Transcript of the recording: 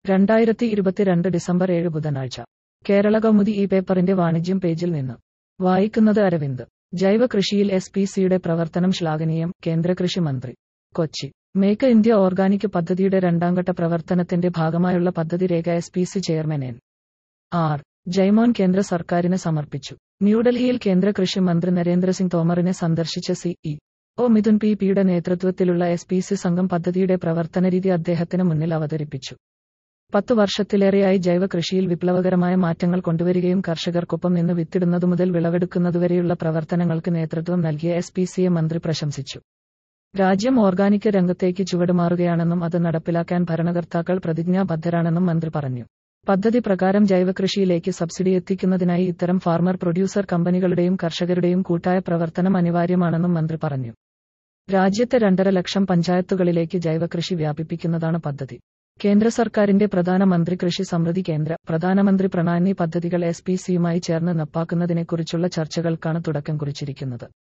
രണ്ടായിരത്തി ഇരുപത്തിരണ്ട് ഡിസംബർ ഏഴ് ബുധനാഴ്ച കേരള കൗമുദി ഈ പേപ്പറിന്റെ വാണിജ്യം പേജിൽ നിന്ന് വായിക്കുന്നത് അരവിന്ദ് ജൈവ കൃഷിയിൽ എസ് പി സിയുടെ പ്രവർത്തനം ശ്ലാഘനീയം കേന്ദ്ര കൃഷി മന്ത്രി കൊച്ചി മേക്ക് ഇന്ത്യ ഓർഗാനിക് പദ്ധതിയുടെ രണ്ടാംഘട്ട പ്രവർത്തനത്തിന്റെ ഭാഗമായുള്ള പദ്ധതി രേഖ S P C chairman N R Jaimon കേന്ദ്ര സർക്കാരിന് സമർപ്പിച്ചു ന്യൂഡൽഹിയിൽ കേന്ദ്ര കൃഷി മന്ത്രി നരേന്ദ്രസിംഗ് തോമറിനെ സന്ദർശിച്ച C E O Mithun P പിയുടെ നേതൃത്വത്തിലുള്ള എസ് പി സി സംഘം പദ്ധതിയുടെ പ്രവർത്തനരീതി അദ്ദേഹത്തിന് മുന്നിൽ അവതരിപ്പിച്ചു പത്തു വർഷത്തിലേറെയായി ജൈവ കൃഷിയിൽ വിപ്ലവകരമായ മാറ്റങ്ങൾ കൊണ്ടുവരികയും കർഷകർക്കൊപ്പം നിന്ന് വിത്തിടുന്നതു മുതൽ വിളവെടുക്കുന്നതുവരെയുള്ള പ്രവർത്തനങ്ങൾക്ക് നേതൃത്വം നൽകിയ എസ് പി സിയെ മന്ത്രി പ്രശംസിച്ചു രാജ്യം ഓർഗാനിക് രംഗത്തേക്ക് ചുവടുമാറുകയാണെന്നും അത് നടപ്പിലാക്കാൻ ഭരണകർത്താക്കൾ പ്രതിജ്ഞാബദ്ധരാണെന്നും മന്ത്രി പറഞ്ഞു പദ്ധതി പ്രകാരം ജൈവകൃഷിയിലേക്ക് സബ്സിഡി എത്തിക്കുന്നതിനായി ഇത്തരം ഫാർമർ പ്രൊഡ്യൂസർ കമ്പനികളുടെയും കർഷകരുടെയും കൂട്ടായ പ്രവർത്തനം അനിവാര്യമാണെന്നും മന്ത്രി പറഞ്ഞു രാജ്യത്തെ രണ്ടര ലക്ഷം പഞ്ചായത്തുകളിലേക്ക് ജൈവകൃഷി വ്യാപിപ്പിക്കുന്നതാണ് പദ്ധതി കേന്ദ്ര സർക്കാരിന്റെ പ്രധാനമന്ത്രി കൃഷി സമൃദ്ധി കേന്ദ്ര പ്രധാനമന്ത്രി പ്രണാനി പദ്ധതികൾ എസ് പി സിയുമായി ചേർന്ന് നടപ്പാക്കുന്നതിനെക്കുറിച്ചുള്ള ചർച്ചകൾക്കാണ് തുടക്കം കുറിച്ചിരിക്കുന്നത്